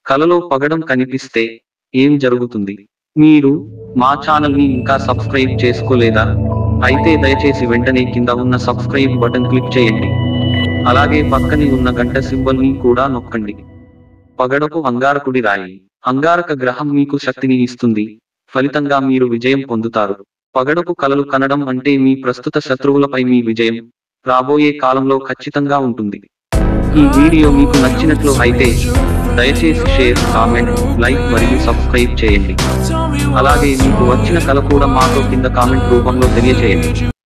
కలలో పగడం కనిపిస్తే ఏం జరుగుతుంది మీరు మా ఛానల్ ని ఇంకా సబ్స్క్రైబ్ చేసుకోలేదా అయితే దయచేసి వెంటనే కింద ఉన్న సబ్స్క్రైబ్ బటన్ క్లిక్ చేయండి అలాగే పక్కనే ఉన్న గంట సింబల్ ని కూడా నొక్కండి పగడపు అంగారకుడి రాయి అంగారక గ్రహం మీకు శక్తిని ఇస్తుంది ఫలితంగా మీరు విజయం పొందుతారు పగడపు కలలు కనడం అంటే మీ ప్రస్తుత శత్రువులపై మీ విజయం రాబోయే కాలంలో ఖచ్చితంగా ఉంటుంది ఈ వీడియో మీకు నచ్చినట్లు అయితే దయచేసి షేర్ కామెంట్ లైక్ మరియు సబ్స్క్రైబ్ చేయండి అలాగే మీకు వచ్చిన కల కూడా మాతో కింద కామెంట్ రూపంలో తెలియచేయండి